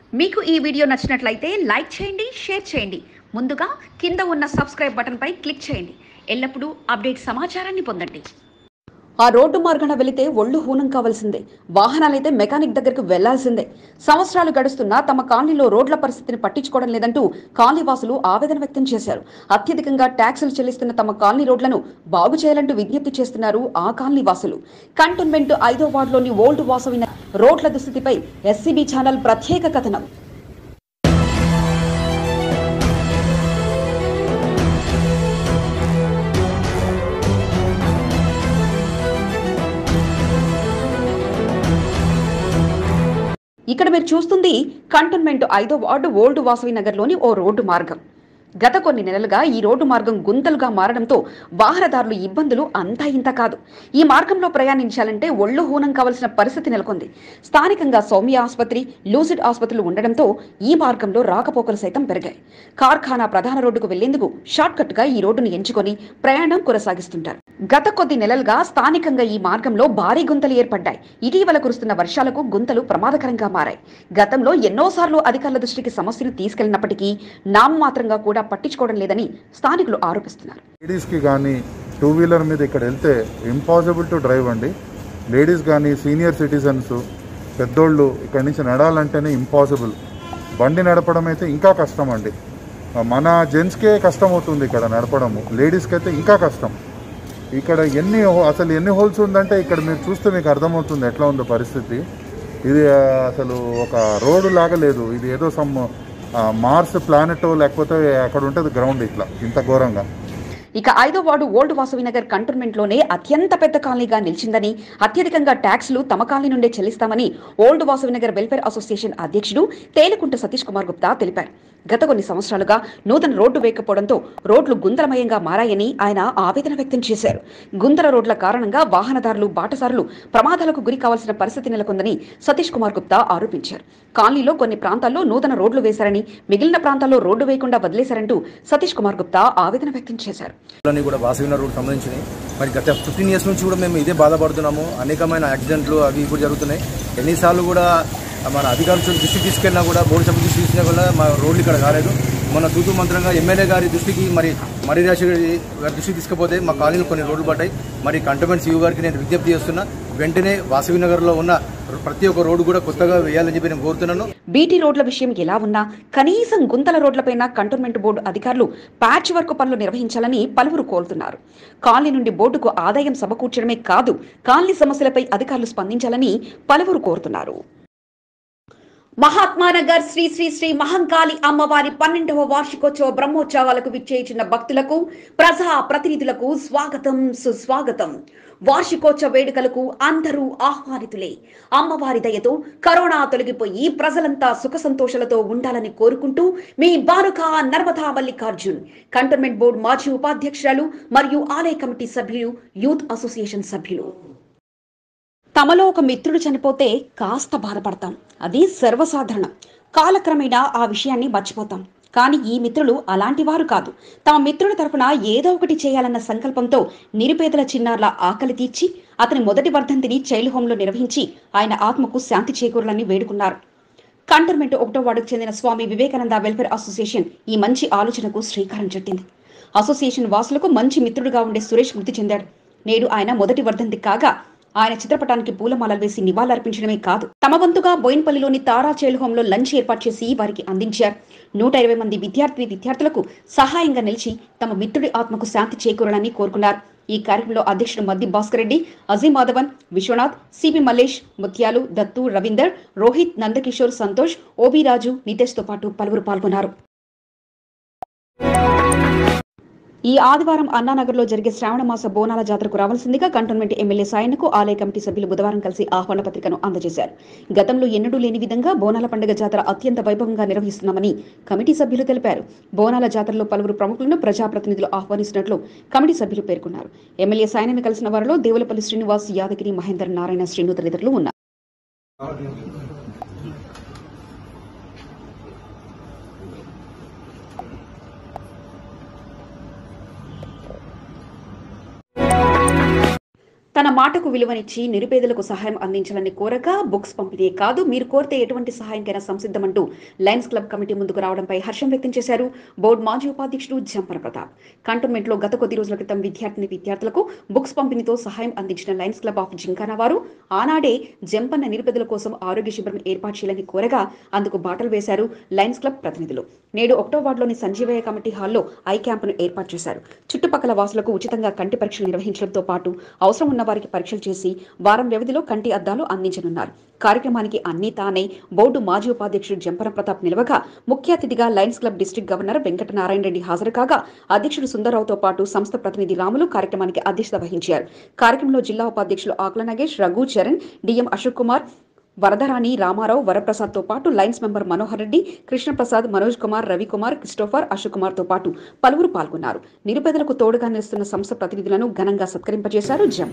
మీకు ఈ వీడియో నచ్చినట్లయితే లైక్ చేయండి షేర్ చేయండి ముందుగా కింద ఉన్న సబ్స్క్రైబ్ బటన్పై క్లిక్ చేయండి ఎల్లప్పుడూ అప్డేట్ సమాచారాన్ని పొందండి ఆ రోడ్డు మార్గాన వెళితే ఒళ్ళు హూనం కావాల్సిందే వాహనాలైతే మెకానిక్ దగ్గరకు వెళ్లాల్సిందే సంవత్సరాలు గడుస్తున్నా తమ కాలనీలో రోడ్ల పరిస్థితిని పట్టించుకోవడం లేదంటూ కాలనీ వాసులు ఆవేదన వ్యక్తం చేశారు అత్యధికంగా ట్యాక్సులు చెల్లిస్తున్న తమ కాలనీ రోడ్లను బాగు చేయాలంటూ విజ్ఞప్తి చేస్తున్నారు ఆ కాలనీ వాసులు కంటోన్మెంట్ ఐదో వార్డులోని ఓల్డ్ వాసవి నగర్ రోడ్ల దుస్థితిపై ఎస్సీబీ ఛానల్ ప్రత్యేక కథనం ఇక్కడ మీరు చూస్తుంది కంటోన్మెంట్ ఐదో వార్డు ఓల్డ్ వాసవి నగర్లోని ఓ రోడ్డు మార్గం గత కొన్ని నెలలుగా ఈ రోడ్డు మార్గం గుంతలుగా మారడంతో వాహనదారులు ఇబ్బందులు అంతా ఇంత కాదు ఈ మార్గంలో ప్రయాణించాలంటే ఒళ్ళు హూనం కావలసిన పరిస్థితి నెలకొంది స్థానికంగా సౌమ్య ఆసుపత్రి లూసిడ్ ఆసుపత్రులు ఉండడంతో ఈ మార్గంలో రాకపోకలు సైతం పెరిగాయి కార్ఖానా ప్రధాన రోడ్డుకు వెళ్లేందుకు షార్ట్ కట్ గా ఈ రోడ్డును ఎంచుకొని ప్రయాణం కొనసాగిస్తుంటారు గత కొద్ది నెలలుగా స్థానికంగా ఈ మార్గంలో భారీ గుంతలు ఏర్పడ్డాయి ఇటీవల కురుస్తున్న వర్షాలకు గుంతలు ప్రమాదకరంగా మారాయి గతంలో ఎన్నోసార్లు అధికారుల దృష్టికి సమస్యను తీసుకెళ్లినప్పటికీ నామమాత్రంగా కూడా పట్టించుకోవడం లేదని స్థానికులు ఆరోపిస్తున్నారు లేడీస్కి కానీ టూ వీలర్ మీద ఇక్కడ వెళ్తే ఇంపాసిబుల్ టు డ్రైవ్ అండి లేడీస్ కానీ సీనియర్ సిటిజన్స్ పెద్దోళ్ళు ఇక్కడి నుంచి నడాలంటేనే ఇంపాసిబుల్ బండి నడపడం అయితే ఇంకా కష్టం అండి మన జెంట్స్కే కష్టం అవుతుంది ఇక్కడ నడపడము లేడీస్కి అయితే ఇంకా కష్టం ఇక్కడ ఎన్ని హో- అసలు ఎన్ని హోల్స్ ఉందంటే ఇక్కడ మీరు చూస్తే మీకు అర్థమవుతుంది ఎట్లా ఉందో పరిస్థితి ఇది ఆ, అసలు ఒక రోడ్డు లాగా లేదు ఇది ఏదో సమ్ మార్స్ ప్లానెట్ లేకపోతే అక్కడ ఉంటుంది గ్రౌండ్ ఇట్లా ఇంత ఘోరంగా ఇక ఐదో ward old Vasavi Nagar cantonment లోనే అత్యంత పెద్ద కాలనీగా నిలిచిందని అత్యధికంగా ట్యాక్స్లు తమ కాలనీ నుండే చెల్లిస్తామని old Vasavi Nagar welfare association అధ్యక్షుడు తేలికుంట సతీష్ కుమార్ గుప్తా తెలిపారు గత కొన్ని సంవత్సరాలుగా నూతన రోడ్డు వేయకపోవడంతో రోడ్లు గుంతలమయంగా మారాయని ఆయన ఆవేదన వ్యక్తం చేశారు గుంతల రోడ్ల కారణంగా వాహనదారులు బాటసారులు ప్రమాదాలకు గురి కావాల్సిన పరిస్థితి నెలకొందని సతీష్ కుమార్ గుప్తా ఆరోపించారు కాలనీలో కొన్ని ప్రాంతాల్లో నూతన రోడ్లు వేశారని మిగిలిన ప్రాంతాల్లో రోడ్డు వేయకుండా వదిలేశారంటూ సతీష్ కుమార్ గుప్తా ఆవేదన వ్యక్తం చేశారు అన్ని కూడా వాసవిన రోడ్ సంబంధించినవి మరి గత ఫిఫ్టీన్ ఇయర్స్ నుంచి కూడా మేము ఇదే బాధపడుతున్నాము అనేకమైన యాక్సిడెంట్లు అవి కూడా జరుగుతున్నాయి ఎన్నిసార్లు కూడా మన అధికారుల దృష్టికి తీసుకెళ్ళినా కూడా బోర్డు సభ్యుల దృష్టికి తీసుకున్నా కూడా మా రోడ్లు ఇక్కడ కాలేదు మన తూతూ మంత్రంగా ఎమ్మెల్యే గారి దృష్టికి మరి మరి రాజశేఖర్ గారి దృష్టికి తీసుకపోతే మా కాలనీలో కొన్ని రోడ్లు పడ్డాయి మరి కంటోన్మెంట్ సీఓ గారికి నేను విజ్ఞప్తి చేస్తున్నా వెంటనే వాసవి నగర్లో ఉన్న ప్రతి ఒక్క రోడ్డు కూడా కొత్తగా వేయాలని చెప్పి నేను కోరుతున్నాను బీటీ రోడ్ల విషయం ఎలా ఉన్నా కనీసం గుంతల రోడ్లపైన కంటోన్మెంట్ బోర్డు అధికారులు ప్యాచ్ వర్క్ పనులు నిర్వహించాలని పలువురు కోరుతున్నారు కాలనీ నుండి బోర్డుకు ఆదాయం సమకూర్చడమే కాదు కాలనీ సమస్యలపై అధికారులు స్పందించాలని పలువురు కోరుతున్నారు మహాత్మానగర్ శ్రీ శ్రీ శ్రీ మహంకాళి అమ్మవారి పన్నెండవ వార్షికోత్సవ బ్రహ్మోత్సవాలకు విచ్చేయించిన భక్తులకు ప్రజా ప్రతినిధులకు స్వాగతం సుస్వాగతం వార్షికోత్సవ వేడుకలకు అందరూ ఆహ్వానితులే అమ్మవారి దయతో కరోనా తొలగిపోయి ప్రజలంతా సుఖ సంతోషాలతో ఉండాలని కోరుకుంటూ మీ బారుక నర్మదా మల్లికార్జున్ కంటోన్మెంట్ బోర్డు మాజీ ఉపాధ్యక్షురాలు మరియు ఆలయ కమిటీ సభ్యులు యూత్ అసోసియేషన్ సభ్యులు తమలో ఒక మిత్రుడు చనిపోతే కాస్త బాధపడతాం అది సర్వసాధారణం కాలక్రమేణా ఆ విషయాన్ని మర్చిపోతాం కానీ ఈ మిత్రులు అలాంటి వారు కాదు తమ మిత్రుడి తరపున ఏదో ఒకటి చేయాలన్న సంకల్పంతో నిరుపేదల చిన్నారుల ఆకలి తీర్చి అతని మొదటి వర్ధంతిని చైల్డ్ హోంలో నిర్వహించి ఆయన ఆత్మకు శాంతి చేకూరాలని వేడుకున్నారు కంటోన్మెంట్ ఒకటో వార్డుకు చెందిన స్వామి వివేకానంద వెల్ఫేర్ అసోసియేషన్ ఈ మంచి ఆలోచనకు శ్రీకారం చుట్టింది అసోసియేషన్ వాసులకు మంచి మిత్రుడుగా ఉండే సురేష్ మృతి చెందాడు నేడు ఆయన మొదటి వర్ధంతి కాగా ఆయన చిత్రపటానికి పూలమాలలు వేసి నివాళులర్పించడమే కాదు తమ వంతుగా బోయిన్పల్లిలోని తారా చైల్డ్ హోంలో లంచ్ ఏర్పాటు చేసి వారికి అందించారు నూట ఇరవై మంది విద్యార్థి విద్యార్థులకు సహాయంగా నిలిచి తమ మిత్రుడి ఆత్మకు శాంతి చేకూరాలని కోరుకున్నారు ఈ కార్యక్రమంలో అధ్యక్షుడు మద్ది భాస్కర్ రెడ్డి అజీం మాధవన్ విశ్వనాథ్ సిబి మల్లేష్ ముత్యాలు దత్తు రవీందర్ రోహిత్ నందకిషోర్ సంతోష్ ఓబీ రాజు నితేష్ తో పాటు పలువురు పాల్గొన్నారు ఈ ఆదివారం అన్నానగర్లో జరిగే శ్రావణ మాస బోనాల జాతరకు రావాల్సిందిగా కంటోన్మెంట్ ఎమ్మెల్యే సాయనకు ఆలయ కమిటీ సభ్యులు బుధవారం కలిసి ఆహ్వాన పత్రికను అందజేశారు గతంలో ఎన్నడూ లేని విధంగా బోనాల పండుగ జాతర అత్యంత వైభవంగా నిర్వహిస్తున్నామని కమిటీ సభ్యులు తెలిపారు బోనాల జాతరలో పలువురు ప్రముఖులను ప్రజాప్రతినిధులు ఆహ్వానిస్తున్నట్లు కమిటీ సభ్యులు పేర్కొన్నారు ఎమ్మెల్యే సాయనను కలిసిన వారిలో దేవులపల్లి శ్రీనివాస్ యాదగిరి మహేందర్ నారాయణ శ్రీను తదితరులు ఉన్నారు తన మాటకు విలువనిచ్చి నిరుపేదలకు సహాయం అందించాలని కోరగా బుక్స్ పంపిణీ కాదు మీరు కోరితే ఎటువంటి సహాయంకైనా సంసిద్ధమంటూ లయన్స్ క్లబ్ కమిటీ ముందుకు రావడంపై హర్షం వ్యక్తం చేశారు బోర్డు మాజీ ఉపాధ్యక్షుడు జంపన ప్రతాప్ కంటోన్మెంట్ లో గత కొద్ది రోజుల క్రితం విద్యార్థిని విద్యార్థులకు బుక్స్ పంపిణీతో సహాయం అందించిన లయన్స్ క్లబ్ ఆఫ్ జింకానా వారు ఆనాడే జంపన్న నిరుపేదల కోసం ఆరోగ్య శిబిరం ఏర్పాటు చేయాలని కోరగా అందుకు బాటలు వేశారు లయన్స్ క్లబ్ ప్రతినిధులు నేడు ఒకటో వార్డులోని సంజీవయ్య కమిటీ హాల్లో ఐ క్యాంపును ఏర్పాటు చేశారు చుట్టుపక్కల వాసులకు ఉచితంగా కంటి పరీక్షలు నిర్వహించడంతో పాటు అవసరం ఉన్న వారికి పరీక్షలు చేసి వారం వ్యవధిలో కంటి అద్దాలు అందించనున్నారు కార్యక్రమానికి అన్ని తానే బోర్డు మాజీ ఉపాధ్యక్షుడు జంపన ప్రతాప్ నిలవగా ముఖ్య అతిథిగా lions club district governor Venkata Narayana Reddy హాజరు కాగా అధ్యక్షుడు సుందరరావుతో పాటు సంస్థ ప్రతినిధి రాములు కార్యక్రమానికి అధ్యక్షత వహించారు కార్యక్రమంలో జిల్లా ఉపాధ్యక్షులు ఆకుల నగేష్ రఘు చరణ్ డిఎం అశోక్ కుమార్ వరదరాణి రామారావు వరప్రసాద్ తో పాటు lions member Manohar Reddy Krishnaprasad Manoj Kumar Ravikumar Christopher Ashok Kumar తో పాటు పలువురు పాల్గొన్నారు నిరుపేదలకు తోడుగా నిలుస్తున్న సంస్థ ప్రతినిధులను ఘనంగా సత్కరింపజేశారు జం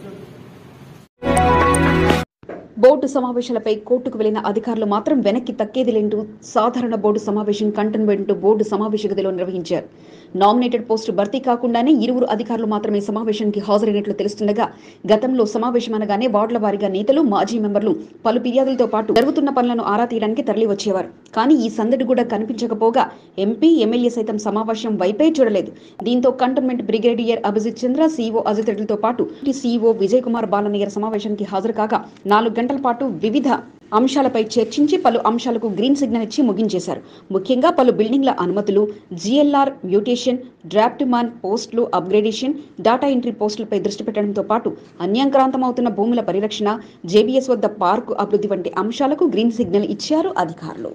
బోర్డు సమావేశాలపై కోర్టుకు వెళ్లిన అధికారులు మాత్రం వెనక్కి తక్కేది లేంటూ సాధారణ బోర్డు సమావేశం కంటోన్మెంట్ బోర్డు సమావేశ గదిలో నిర్వహించారు నామినేటెడ్ పోస్టు భర్తీ కాకుండానే ఇరువురు అధికారులు మాత్రమే సమావేశానికి హాజరైనట్లు తెలుస్తుండగా గతంలో సమావేశం అనగానే వార్డుల వారీగా నేతలు మాజీ మెంబర్లు పలు ఫిర్యాదులతో పాటు జరుగుతున్న పనులను ఆరా తీయడానికి తరలి వచ్చేవారు కానీ ఈ సందడి కూడా కనిపించకపోగా ఎంపీ ఎమ్మెల్యే సైతం సమావేశం వైపే చూడలేదు దీంతో cantonment brigadier Abhijit Chandra CEO Ajit రెడ్డితో పాటు సీఈఓ విజయ్ కుమార్ బాలనయ్యర్ సమావేశానికి హాజరు కాగా నాలుగు గంటల పాటు వివిధ అంశాలపై చర్చించి పలు అంశాలకు గ్రీన్ సిగ్నల్ ఇచ్చి ముగించేశారు ముఖ్యంగా పలు బిల్డింగ్ల అనుమతులు జిఎల్ఆర్ మ్యూటేషన్ డ్రాఫ్ట్ మాన్ పోస్టులు అప్గ్రేడేషన్ డేటా ఎంట్రీ పోస్టులపై దృష్టి పెట్టడంతో పాటు అన్యాంక్రాంతమవుతున్న భూముల పరిరక్షణ జేబీఎస్ వద్ద పార్కు అభివృద్ధి వంటి అంశాలకు గ్రీన్ సిగ్నల్ ఇచ్చారు అధికారులు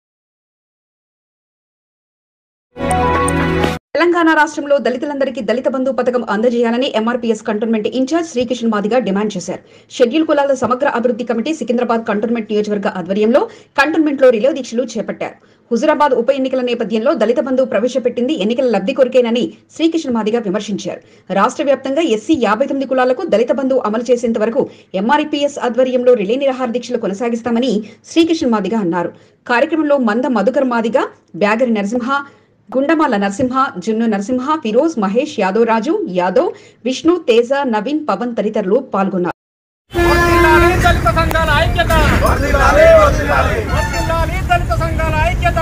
తెలంగాణ రాష్ట్రంలో దళితులందరికీ దళిత బంధు పథకం అందజేయాలని MRPS cantonment incharge Srikrishna Madiga demand చేశారు షెడ్యూల్ కులాల సమగ్ర అభివృద్ధి కమిటీ సికింద్రాబాద్ కంటోన్మెంట్ నియోజకవర్గ ఆధ్వర్యంలో కంటోన్మెంట్ లో రిలే దీక్షలు చేపట్టారు హుజురాబాద్ ఉప ఎన్నికల నేపథ్యంలో దళిత బంధు ప్రవేశపెట్టింది ఎన్నికల లబ్ధి కొరికేనని శ్రీకృష్ణ మాదిగా విమర్శించారు రాష్ట్ర వ్యాప్తంగా ఎస్సీ యాభై తొమ్మిది కులాలకు దళిత బంధు అమలు చేసేంత వరకు ఎంఆర్పీఎస్ ఆధ్వర్యంలో రిలే నిరాహార దీక్షలు కొనసాగిస్తామని శ్రీకృష్ణ మాదిగా అన్నారు కార్యక్రమంలో మంద మధుకర్ మాదిగా బ్యాగరి నరసింహ గుండమాల నరసింహ జున్ను నరసింహ ఫిరోజ్ మహేష్ యాదవ్ రాజు యాదవ్ విష్ణు తేజ నవీన్ పవన్ తదితరులు పాల్గొన్నారు వర్ధిల్లాలి దళిత సంఘాల ఐక్యత వర్ధిల్లాలి దళిత సంఘాల ఐక్యత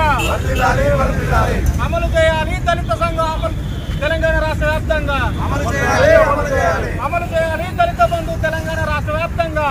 అమలు చేయాలి దళిత సంఘ అమలు తెలంగాణ రాష్ట్ర వ్యాప్తంగా అమలు చేయాలి దళిత బంధు తెలంగాణ రాష్ట్ర వ్యాప్తంగా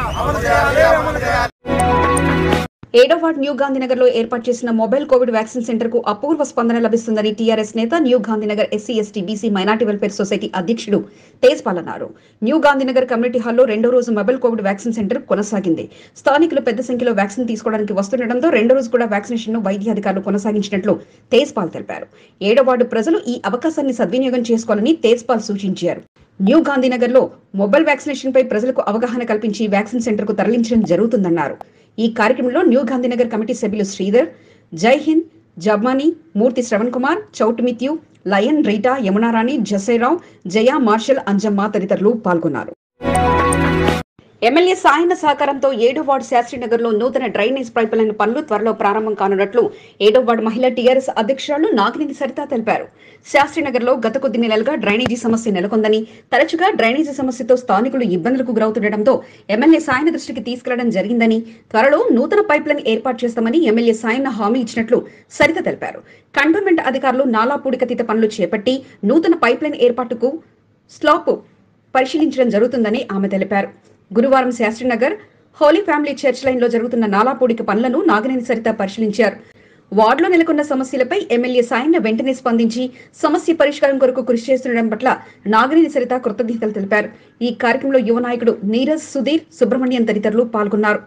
ఏడో వార్డ్ న్యూ గాంధీనగర్ లో ఏర్పాటు చేసిన మొబైల్ కోవిడ్ వ్యాక్సిన్ సెంటర్ కు అపూర్వ స్పందన లభిస్తుందని టీఆర్ఎస్ నేత new Gandhinagar SC ST BC minority welfare society అధ్యక్షుడు తేజ్పాల్ అన్నారు న్యూ గాంధీనగర్ కమ్యూనిటీ హాల్లో రెండో రోజు మొబైల్ కోవిడ్ వ్యాక్సిన్ సెంటర్ కొనసాగింది స్థానికులు పెద్ద సంఖ్యలో వ్యాక్సిన్ తీసుకోవడానికి వస్తుండటంతో రెండో రోజు కూడా వ్యాక్సినేషన్ ను వైద్యాధికారులు కొనసాగించినట్లు తేజ్పాల్ తెలిపారు ఏడో వార్డు ప్రజలు ఈ అవకాశాన్ని సద్వినియోగం చేసుకోవాలని తేజ్పాల్ సూచించారు న్యూ గాంధీనగర్ లో మొబైల్ వ్యాక్సినేషన్ పై ప్రజలకు అవగాహన కల్పించి వ్యాక్సిన్ సెంటర్ కు తరలించడం జరుగుతుందన్నారు ఈ కార్యక్రమంలో న్యూ గాంధీనగర్ కమిటీ సభ్యులు శ్రీధర్ జై హింద్ జబ్మాని మూర్తి శ్రవణ్ కుమార్ చౌటుమిత్యు లయన్ రీటా యమునారాణి జసైరావు జయ మార్షల్ అంజమ్మ తదితరులు పాల్గొన్నారు ఎమ్మెల్యే సాయన సహకారంతో ఏడో వార్డు శాస్త్రీనగర్ లో నూతన డ్రైనేజ్ పైప్ లైన్ పనులు త్వరలో ప్రారంభం కానున్నట్లు ఏడో వార్డు మహిళా టీఆర్ఎస్ అధ్యక్షురాలు నాగినేని సరిత తెలిపారు శాస్త్రీనగర్ లో గత కొద్ది నెలలుగా డ్రైనేజీ సమస్య నెలకొందని తరచుగా డ్రైనేజీ సమస్యతో స్థానికులు ఇబ్బందులకు గురవుతుండటంతో ఎమ్మెల్యే సాయన దృష్టికి తీసుకెళ్లడం జరిగిందని త్వరలో నూతన పైప్ లైన్ ఏర్పాటు చేస్తామని ఎమ్మెల్యే సాయన హామీ ఇచ్చినట్లు సరిత తెలిపారు కంటోన్మెంట్ అధికారులు నాలా పూడికతీత పనులు చేపట్టి నూతన పైప్ లైన్ ఏర్పాటుకు స్లాప్ పరిశీలించడం జరుగుతుందని ఆమె తెలిపారు గురువారం Shastrinagar Holy Family Church line లో జరుగుతున్న నాలాపూడిక పనులను నాగనేని సరిత పరిశీలించారు వార్డులో నెలకొన్న సమస్యలపై ఎమ్మెల్యే సాయన్న వెంటనే స్పందించి సమస్య పరిష్కారం కొరకు కృషి చేస్తుండడం పట్ల నాగనేని సరిత కృతజ్ఞతలు తెలిపారు ఈ కార్యక్రమంలో యువ నాయకుడు నీరజ్ సుధీర్ సుబ్రహ్మణ్యం తదితరులు పాల్గొన్నారు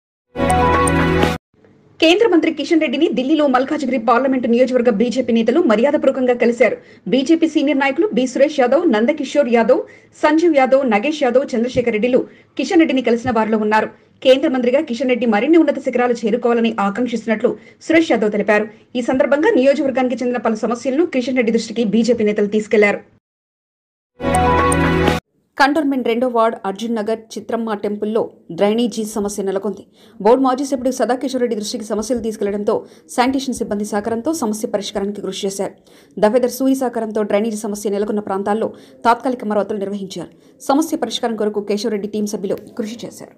కేంద్ర మంత్రి కిషన్ రెడ్డిని ఢిల్లీలో మల్కాజ్గిరి పార్లమెంటు నియోజకవర్గ బీజేపీ నేతలు మర్యాదపూర్వకంగా కలిశారు బీజేపీ సీనియర్ నాయకులు బి సురేష్ యాదవ్ నందకిషోర్ యాదవ్ సంజీవ్ యాదవ్ నగేష్ యాదవ్ చంద్రశేఖర్ రెడ్డిలు కిషన్ రెడ్డిని కలిసిన వారిలో ఉన్నారు కేంద్ర మంత్రిగా కిషన్ రెడ్డి మరిన్ని ఉన్నత శిఖరాలు చేరుకోవాలని ఆకాంక్షిస్తున్నట్లు సురేష్ యాదవ్ తెలిపారు ఈ సందర్భంగా నియోజకవర్గానికి చెందిన పలు సమస్యలను కిషన్ రెడ్డి దృష్టికి బీజేపీ నేతలు తీసుకెళ్లారు కంటోన్మెంట్ రెండో వార్డ్ అర్జున్ నగర్ చిత్రమ్మ టెంపుల్లో డ్రైనేజీ సమస్య నెలకొంది బోర్డు మాజీ సభ్యుడు సదాకిషోర్ రెడ్డి దృష్టికి సమస్యలు తీసుకెళ్లడంతో శానిటేషన్ సిబ్బంది సహకారంతో సమస్య పరిష్కారానికి కృషి చేశారు దఫెదర్ సూయి సహకారంతో డ్రైనేజీ సమస్య నెలకొన్న ప్రాంతాల్లో తాత్కాలిక మరమ్మతులు నిర్వహించారు సమస్య పరిష్కారం కొరకు కేశవరెడ్డి టీం సభ్యులు కృషి చేశారు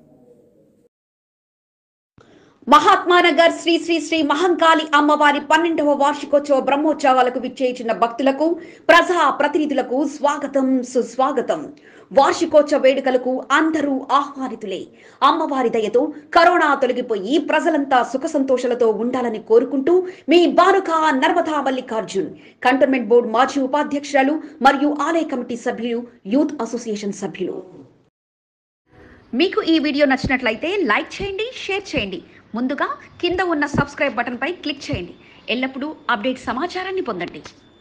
మహాత్మానగర్ శ్రీ శ్రీ శ్రీ మహంకాళి అమ్మవారి పన్నెండవ వార్షికోత్సవ బ్రహ్మోత్సవాలకు విచ్చేయించిన భక్తులకు ప్రజా ప్రతినిధులకు స్వాగతం సుస్వాగతం వార్షికోత్సవ వేడుకలకు అందరూ ఆహ్వానితులే అమ్మవారి దయతో కరోనా తొలగిపోయి ప్రజలంతా సుఖ సంతోషాలతో ఉండాలని కోరుకుంటూ మీ బాలుక నర్మదా మల్లికార్జున్ కంటోన్మెంట్ బోర్డు మాజీ ఉపాధ్యక్షురాలు మరియు ఆలయ కమిటీ సభ్యులు యూత్ అసోసియేషన్ సభ్యులు మీకు ఈ వీడియో నచ్చినట్లయితే లైక్ చేయండి షేర్ చేయండి ముందుగా కింద ఉన్న సబ్స్క్రైబ్ బటన్పై క్లిక్ చేయండి ఎల్లప్పుడూ అప్డేట్ సమాచారాన్ని పొందండి